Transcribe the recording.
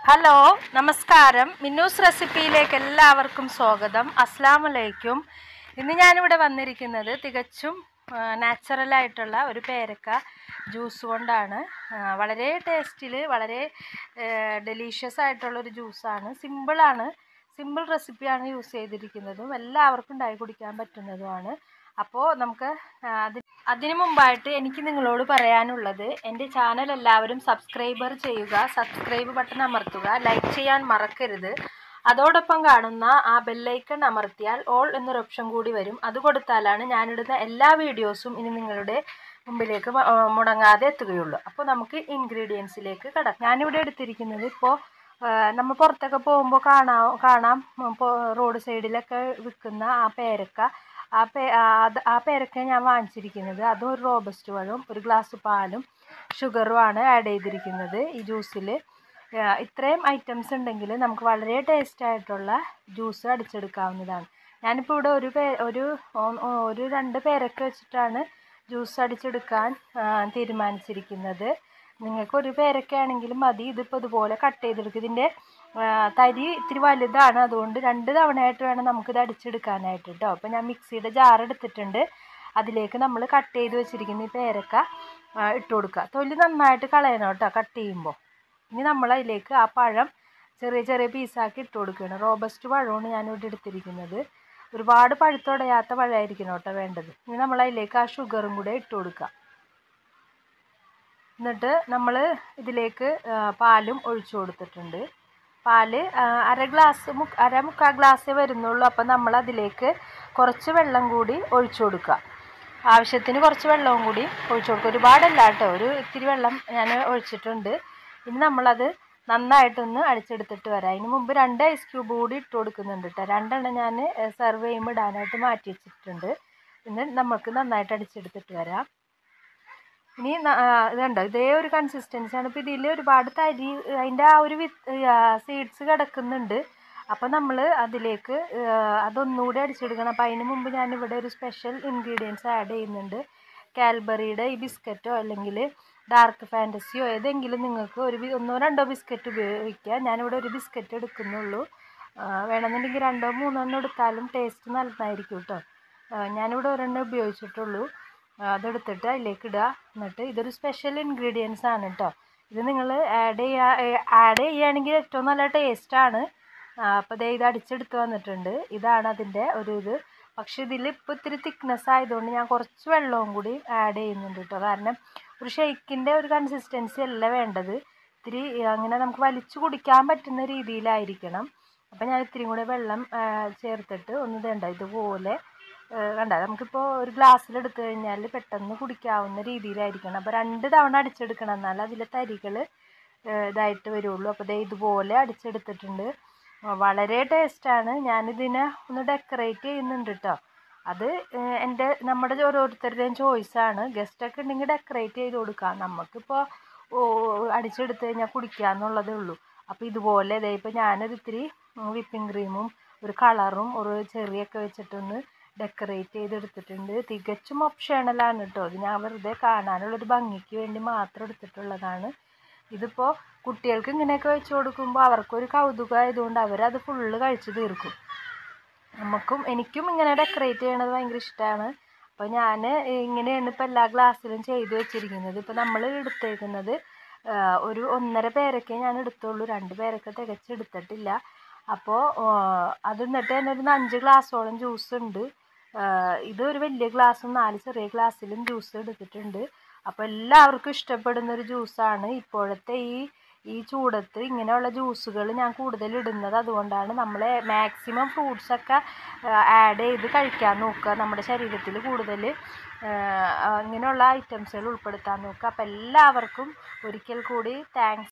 hello നമസ്കാരം മിന്നൂസ് റെസിപ്പിയിലേക്ക് എല്ലാവർക്കും സ്വാഗതം അസ്സാം വലൈക്കും ഇന്ന് ഞാനിവിടെ വന്നിരിക്കുന്നത് തികച്ചും നാച്ചുറൽ ആയിട്ടുള്ള ഒരു പേരക്ക ജ്യൂസ് കൊണ്ടാണ് ആ, വളരെ ടേസ്റ്റിൽ വളരെ ഡെലീഷ്യസ് ആയിട്ടുള്ള ഒരു ജ്യൂസാണ് സിമ്പിളാണ് സിമ്പിൾ റെസിപ്പിയാണ് യൂസ് ചെയ്തിരിക്കുന്നതും എല്ലാവർക്കും ഉണ്ടാക്കി കുടിക്കാൻ പറ്റുന്നതുമാണ് അപ്പോൾ നമുക്ക് ആ, അത് അതിനു മുമ്പായിട്ട് എനിക്ക് നിങ്ങളോട് പറയാനുള്ളത് എൻ്റെ ചാനൽ എല്ലാവരും സബ്സ്ക്രൈബർ ചെയ്യുക സബ്സ്ക്രൈബ് ബട്ടൺ അമർത്തുക ലൈക്ക് ചെയ്യാൻ മറക്കരുത് അതോടൊപ്പം കാണുന്ന ആ ബെല്ലൈക്കൺ അമർത്തിയാൽ ഓൾ എന്നൊരു ഓപ്ഷൻ കൂടി വരും അത് കൊടുത്താലാണ് ഞാനിടുന്ന എല്ലാ വീഡിയോസും ഇനി നിങ്ങളുടെ മുമ്പിലേക്ക് മ- ആ, മുടങ്ങാതെ എത്തുകയുള്ളൂ അപ്പോൾ നമുക്ക് ഇൻഗ്രീഡിയൻസിലേക്ക് കിടക്കാം ഞാനിവിടെ എടുത്തിരിക്കുന്നത് ഇപ്പോൾ നമ്മൾ പുറത്തൊക്കെ പോകുമ്പോൾ കാണാം കാണാം ഇപ്പോൾ റോഡ് സൈഡിലൊക്കെ വിൽക്കുന്ന ആ പേരക്ക ആ പേ ആ അത് ആ പേരക്ക ഞാൻ വാങ്ങിച്ചിരിക്കുന്നത് അതും ഒരു റോബസ്റ്റ് പഴവും ഒരു ഗ്ലാസ് പാലും ഷുഗറും ആണ് ആഡ് ചെയ്തിരിക്കുന്നത് ഈ ജ്യൂസിൽ ഇത്രയും ഐറ്റംസ് ഉണ്ടെങ്കിൽ നമുക്ക് വളരെ ടേസ്റ്റ് ആയിട്ടുള്ള ജ്യൂസ് അടിച്ചെടുക്കാവുന്നതാണ് ഞാനിപ്പോൾ ഇവിടെ ഒരു പേ ഒരു ഒ- ഒ- ഒരു രണ്ട് പേരൊക്കെ വെച്ചിട്ടാണ് ജ്യൂസ് അടിച്ചെടുക്കാൻ ആ, തീരുമാനിച്ചിരിക്കുന്നത് നിങ്ങൾക്ക് ഒരു പേരൊക്കെ ആണെങ്കിലും മതി ഇതിപ്പോൾ ഇതുപോലെ കട്ട് ചെയ്തെടുക്കുക ഇതിൻ്റെ ആ, തരി ഇത്തിരി വലുതാണ് അതുകൊണ്ട് രണ്ട് തവണയായിട്ട് വേണം നമുക്കിത് അടിച്ചെടുക്കാനായിട്ട് കേട്ടോ അപ്പോൾ ഞാൻ മിക്സിയുടെ ജാർ എടുത്തിട്ടുണ്ട് അതിലേക്ക് നമ്മൾ കട്ട് ചെയ്ത് വെച്ചിരിക്കുന്ന ഈ പേരക്ക ആ, ഇട്ട് കൊടുക്കുക തൊലി നന്നായിട്ട് കളയണം കേട്ടോ കട്ട് ചെയ്യുമ്പോൾ ഇനി നമ്മൾ അതിലേക്ക് ആ പഴം ചെറിയ ചെറിയ പീസാക്കി ഇട്ട് കൊടുക്കുകയാണ് റോബസ്റ്റ് പഴമാണ് ഞാനിവിടെ എടുത്തിരിക്കുന്നത് ഒരുപാട് പഴുത്തുടയാത്ത പഴമായിരിക്കണം കേട്ടോ വേണ്ടത് ഇനി നമ്മൾ അതിലേക്ക് ആ ഷുഗറും കൂടെ ഇട്ട് കൊടുക്കുക എന്നിട്ട് നമ്മൾ ഇതിലേക്ക് ആ, പാലും ഒഴിച്ചു കൊടുത്തിട്ടുണ്ട് പാല് ആ, അര ഗ്ലാസ് മുക്ക് അര മുക്കാൽ ഗ്ലാസ്സേ വരുന്നുള്ളൂ അപ്പം നമ്മൾ അതിലേക്ക് കുറച്ച് വെള്ളം കൂടി ഒഴിച്ചു കൊടുക്കുക ആവശ്യത്തിന് കുറച്ച് വെള്ളവും കൂടി ഒഴിച്ചു കൊടുക്കുക ഒരുപാടല്ല കേട്ടോ ഒരു ഇത്തിരി വെള്ളം ഞാൻ ഒഴിച്ചിട്ടുണ്ട് ഇനി നമ്മളത് നന്നായിട്ടൊന്ന് അടിച്ചെടുത്തിട്ട് വരാം അതിന് മുമ്പ് രണ്ട് ഐസ് ക്യൂബ് കൂടി ഇട്ട് കൊടുക്കുന്നുണ്ട് കേട്ടോ രണ്ടെണ്ണം ഞാൻ സെർവ് ചെയ്യുമ്പോൾ ഇടാനായിട്ട് മാറ്റി വെച്ചിട്ടുണ്ട് ഇന്ന് നമുക്ക് നന്നായിട്ട് അടിച്ചെടുത്തിട്ട് വരാം ഇനി ന- ആ, ഇതുണ്ടോ ഇതേ ഒരു കൺസിസ്റ്റൻസിയാണ് ഇപ്പോൾ ഇതിൽ ഒരുപാട് തരി അതിൻ്റെ ആ ഒരു വിത്ത് സീഡ്സ് കിടക്കുന്നുണ്ട് അപ്പോൾ നമ്മൾ അതിലേക്ക് ആ, അതൊന്നുകൂടി അടിച്ചെടുക്കണം അപ്പോൾ അതിന് മുമ്പ് ഞാനിവിടെ ഒരു സ്പെഷ്യൽ ഇൻഗ്രീഡിയൻസ് ആഡ് ചെയ്യുന്നുണ്ട് കാൽബറിയുടെ ഈ ബിസ്ക്കറ്റോ അല്ലെങ്കിൽ ഡാർക്ക് ഫാൻറ്റസിയോ ഏതെങ്കിലും നിങ്ങൾക്ക് ഒരു ബി- ഒന്നോ രണ്ടോ ബിസ്ക്കറ്റ് ഉപയോഗിക്കാം ഞാനിവിടെ ഒരു ബിസ്ക്കറ്റ് എടുക്കുന്നുള്ളൂ ആ, വേണമെന്നുണ്ടെങ്കിൽ രണ്ടോ മൂന്നോ എണ്ണം എടുത്താലും ടേസ്റ്റ് നല്ലതായിരിക്കും കേട്ടോ ആ, ഞാനിവിടെ ഒരെണ്ണം ഉപയോഗിച്ചിട്ടുള്ളൂ ആ, അതെടുത്തിട്ട് അതിലേക്ക് ഇടുക എന്നിട്ട് ഇതൊരു സ്പെഷ്യൽ ഇൻഗ്രീഡിയൻസ് ആണ് കേട്ടോ ഇത് നിങ്ങൾ ആഡ് ചെയ്യാ ആഡ് ചെയ്യുകയാണെങ്കിൽ ഏറ്റവും നല്ല ടേസ്റ്റാണ് അപ്പോൾ ദേ ഇത് അടിച്ചെടുത്ത് വന്നിട്ടുണ്ട് ഇതാണ് അതിൻ്റെ ഒരു ഇത് പക്ഷേ ഇതിൽ ഇപ്പോൾ ഇത്തിരി തിക്നെസ് ആയതുകൊണ്ട് ഞാൻ കുറച്ച് വെള്ളവും കൂടി ആഡ് ചെയ്യുന്നുണ്ട് കേട്ടോ കാരണം ഒരു ഷെയ്ക്കിൻ്റെ ഒരു കൺസിസ്റ്റൻസി അല്ല വേണ്ടത് ഇത്തിരി അങ്ങനെ നമുക്ക് വലിച്ചു കുടിക്കാൻ പറ്റുന്ന രീതിയിലായിരിക്കണം അപ്പോൾ ഞാൻ ഇത്തിരി കൂടെ വെള്ളം ആ, ചേർത്തിട്ട് ഒന്ന് വേണ്ട ഇതുപോലെ ആ, കണ്ട നമുക്കിപ്പോൾ ഒരു ഗ്ലാസ്സിൽ എടുത്തു കഴിഞ്ഞാൽ പെട്ടെന്ന് കുടിക്കാവുന്ന രീതിയിലായിരിക്കണം അപ്പോൾ രണ്ട് തവണ അടിച്ചെടുക്കണം എന്നാൽ അതിലെ തരികൾ ഇതായിട്ട് വരുള്ളൂ അപ്പോൾ ദേ ഇതുപോലെ അടിച്ചെടുത്തിട്ടുണ്ട് ആ, വളരെ ടേസ്റ്റാണ് ഞാനിതിനെ ഒന്ന് ഡെക്കറേറ്റ് ചെയ്യുന്നുണ്ട് കേട്ടോ അത് ഏഹ്, എൻ്റെ നമ്മുടെ ഓരോരുത്തരുടെയും ചോയ്സാണ് ഗസ്റ്റൊക്കെ ഉണ്ടെങ്കിൽ ഡെക്കറേറ്റ് ചെയ്ത് കൊടുക്കാം നമുക്കിപ്പോൾ അടിച്ചെടുത്ത് കഴിഞ്ഞാൽ കുടിക്കുക എന്നുള്ളതേ ഉള്ളൂ അപ്പോൾ ഇതുപോലെ ദേ ഇപ്പോൾ ഞാനത് ഇത്തിരി വിപ്പിംഗ് ക്രീമും ഒരു കളറും ഒരു ചെറിയൊക്കെ വെച്ചിട്ടൊന്ന് ഡെക്കറേറ്റ് ചെയ്തെടുത്തിട്ടുണ്ട് തികച്ചും ഓപ്ഷണലാണ് കേട്ടോ ഇത് ഞാൻ വെറുതെ കാണാനുള്ളൊരു ഭംഗിക്ക് വേണ്ടി മാത്രം എടുത്തിട്ടുള്ളതാണ് ഇതിപ്പോൾ കുട്ടികൾക്ക് ഇങ്ങനെയൊക്കെ വെച്ച് കൊടുക്കുമ്പോൾ അവർക്കൊരു കൗതുകമായതുകൊണ്ട് അവരത് ഫുള്ള് കഴിച്ച് തീർക്കും നമുക്കും എനിക്കും ഇങ്ങനെ ഡെക്കറേറ്റ് ചെയ്യണത് ഭയങ്കര ഇഷ്ടമാണ് അപ്പോൾ ഞാൻ ഇങ്ങനെയാണ് ഇപ്പോൾ എല്ലാ ഗ്ലാസ്സിലും ചെയ്ത് വെച്ചിരിക്കുന്നത് ഇപ്പോൾ നമ്മൾ എടുത്തേക്കുന്നത് ആ, ഒരു ഒന്നര പേരൊക്കെ ഞാൻ എടുത്തുള്ളൂ രണ്ട് പേരൊക്കെ തികച്ചെടുത്തിട്ടില്ല അപ്പോൾ അത് എന്നിട്ട് തന്നെ ഒരു അഞ്ച് ഗ്ലാസ്സോളം ജ്യൂസ് ഉണ്ട് ആ, ഇത് ഒരു വലിയ ഗ്ലാസ്സും നാല് ചെറിയ ഗ്ലാസ്സിലും ജ്യൂസ് എടുത്തിട്ടുണ്ട് അപ്പോൾ എല്ലാവർക്കും ഇഷ്ടപ്പെടുന്ന ഒരു ജ്യൂസാണ് ഇപ്പോഴത്തെ ഈ ഈ ചൂടത്ത് ഇങ്ങനെയുള്ള ജ്യൂസുകൾ ഞാൻ കൂടുതൽ ഇടുന്നത് അതുകൊണ്ടാണ് നമ്മൾ മാക്സിമം ഫ്രൂട്ട്സൊക്കെ ആഡ് ചെയ്ത് കഴിക്കാൻ നോക്കുക നമ്മുടെ ശരീരത്തിൽ കൂടുതൽ ഇങ്ങനെയുള്ള ഐറ്റംസുകൾ ഉൾപ്പെടുത്താൻ നോക്കുക അപ്പോൾ എല്ലാവർക്കും ഒരിക്കൽ കൂടി താങ്ക്സ്